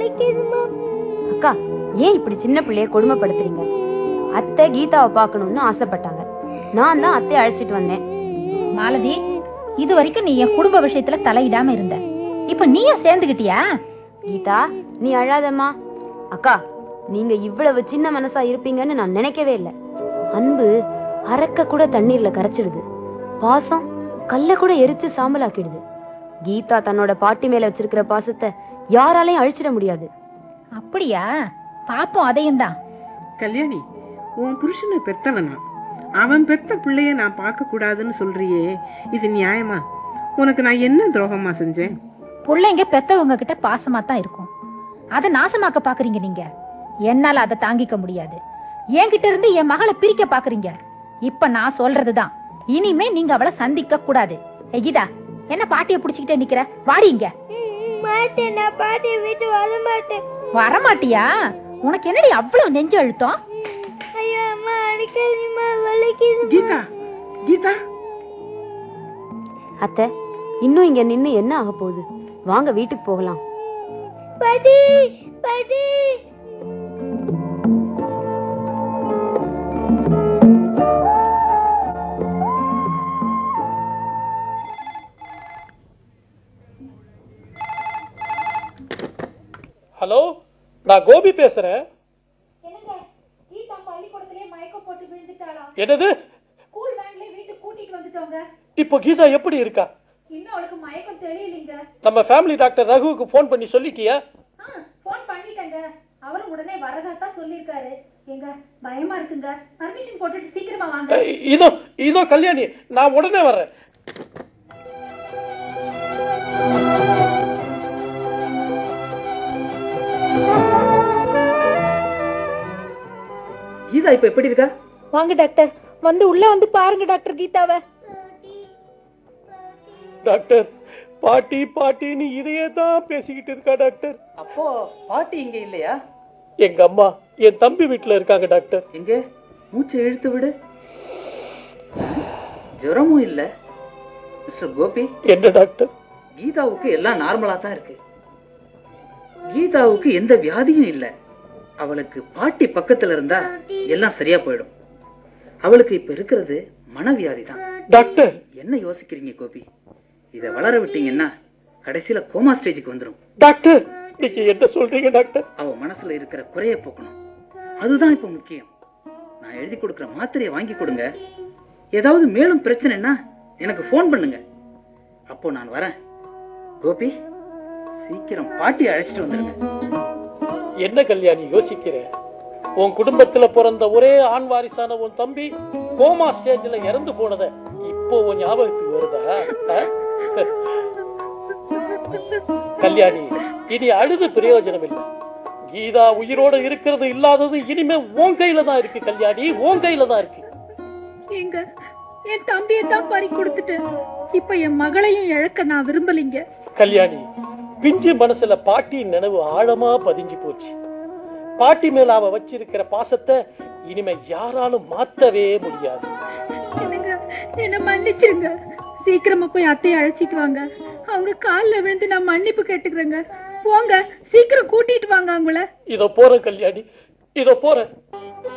வலிக்குதுமா அக்கா ஏன் இப்படி சின்ன பிள்ளைய கொடுமைப்படுத்துறீங்க அத்தை கீதாவை பார்க்கணும்னு ஆசைப்பட்டாங்க நான் தான் அத்தையை அழைச்சிட்டு வந்தேன் மாலதி இது வரைக்கும் நீ என் குடும்ப விஷயத்துல தலையிடாம இருந்த இப்ப நீயும் சேர்ந்துகிட்டியா கீதா நீ அழாதம்மா அக்கா நீங்க இவ்வளவு சின்ன மனசா இருப்பீங்கன்னு நான் நினைக்கவே இல்லை அன்பு அரக்க கூட தண்ணீர்ல கரைச்சிடுது பாசம் கல்ல கூட எரிச்சு சாம்பலாக்கிடுது கீதா தன்னோட பாட்டி மேல வச்சிருக்கிற பாசத்தை யாராலையும் அழிச்சிட முடியாது அப்படியா பாப்போம் அதையும் தான் கல்யாணி உன் புருஷனை பெத்தவனா அவன் பெத்த பிள்ளைய நான் பார்க்க கூடாதுன்னு சொல்றியே இது நியாயமா உனக்கு நான் என்ன துரோகமா செஞ்சேன் பிள்ளைங்க பெத்தவங்க கிட்ட பாசமா தான் இருக்கும் அதை நாசமாக்க பாக்குறீங்க நீங்க என்னால அதை தாங்கிக்க முடியாது என்கிட்ட இருந்து என் மகளை பிரிக்க பாக்குறீங்க இப்ப நான் சொல்றதுதான் இனிமே நீங்க அவளை சந்திக்க கூடாது ஏய் கீதா என்ன பாட்டிய புடிச்சுக்கிட்டே நிக்கிற வாடி இங்க மாட்டேன் நான் பாட்டியை விட்டு வர மாட்டேன் வரமாட்டியா உனக்கு என்னடி அவ்வளவு நெஞ்சு அழுத்தம் ஐயோ அம்மா அடிக்காதீம்மா வலிக்குது கீதா கீதா அத்தை இன்னும் இங்க நின்னு என்ன ஆக போகுது வாங்க வீட்டுக்கு போகலாம் பாட்டி பாட்டி ஹலோ நான் கோபி பேசுறேன் பள்ளிக்கூடத்திலே மயக்கம் போட்டு விழுந்துட்டாளாம் என்னது ஸ்கூல் வேன்ல வீட்டுக்கு கூட்டிட்டு வந்துட்டோங்க இப்போ கீதா எப்படி இருக்கா இன்னும் அவளுக்கு மயக்கம் தெரியலீங்க நம்ம ஃபேமிலி டாக்டர் ரகுவுக்கு ஃபோன் பண்ணி சொல்லிட்டியா ஃபோன் பண்ணிட்டேங்க அவரும் உடனே வரதா தான் சொல்லியிருக்காரு எங்க பயமா இருக்குங்க பர்மிஷன் போட்டுட்டு சீக்கிரமா வாங்க அஹ், இதோ இதோ கல்யாணி நான் உடனே வர்றேன் கீதா இப்ப எப்படி இருக்கா வாங்க டாக்டர் வந்து உள்ள வந்து பாருங்க டாக்டர் கீதாவை டாக்டர் பாட்டி பாட்டின்னு இதையே தான் பேசிக்கிட்டு இருக்கா டாக்டர் அப்போ பாட்டி இங்க இல்லையா எங்க அம்மா என் தம்பி வீட்டுல இருக்காங்க டாக்டர் எங்க மூச்சை இழுத்து விடு ஜுரமும் இல்ல மிஸ்டர் கோபி என்ன டாக்டர் கீதாவுக்கு எல்லாம் நார்மலா தான் இருக்கு கீதாவுக்கு எந்த வியாதியும் இல்ல அவளுக்கு பாட்டி பக்கத்துல இருந்தா எல்லாம் சரியா போயிடும் அவளுக்கு இப்ப இருக்கிறது மனவியாதி தான் டாக்டர் என்ன யோசிக்கிறீங்க கோபி இதை வளர விட்டீங்கன்னா கடைசியில கோமா ஸ்டேஜுக்கு வந்துடும் டாக்டர் நீங்க என்ன சொல்றீங்க டாக்டர் அவ மனசுல இருக்கிற குறைய போக்கணும் அதுதான் இப்ப முக்கியம் நான் எழுதி கொடுக்குற மாத்திரையை வாங்கி கொடுங்க ஏதாவது மேலும் பிரச்சனைன்னா எனக்கு ஃபோன் பண்ணுங்க அப்போ நான் வரேன் கோபி சீக்கிரம் பாட்டியை அழைச்சிட்டு வந்துடுங்க என்ன கல்யாணி யோசிக்கிறேன் உன் குடும்பத்துல பிறந்த ஒரே ஆண் வாரிசான உன் தம்பி கோமா ஸ்டேஜ்ல இறந்து போனத இப்போ உன் ஞாபகத்துக்கு வருதா ஆ? கல்யாணி இனி அழுது பிரயோஜனம் இல்லை கீதா உயிரோட இருக்கிறது இல்லாதது இனிமே உன் கையில தான் இருக்கு கல்யாணி உன் கையில தான் இருக்கு எங்க என் தம்பியை தான் பறி கொடுத்துட்டேன் இப்ப என் மகளையும் இழக்க நான் விரும்பலிங்க கல்யாணி பிஞ்சு மனசுல பாட்டியின் நினைவு ஆழமா பதிஞ்சு போச்சு பாட்டி மேல அவ வச்சிருக்கிற பாசத்தை இனிமே யாராலும் மாத்தவே முடியாது என்னங்க என்ன மன்னிச்சிருங்க சீக்கிரமா போய் அத்தையை அழைச்சிட்டு வாங்க அவங்க காலில் விழுந்து நான் மன்னிப்பு கேட்டுக்கிறேங்க போங்க சீக்கிரம் கூட்டிட்டு வாங்க அவங்கள இதோ போறேன் கல்யாணி இதோ போறேன்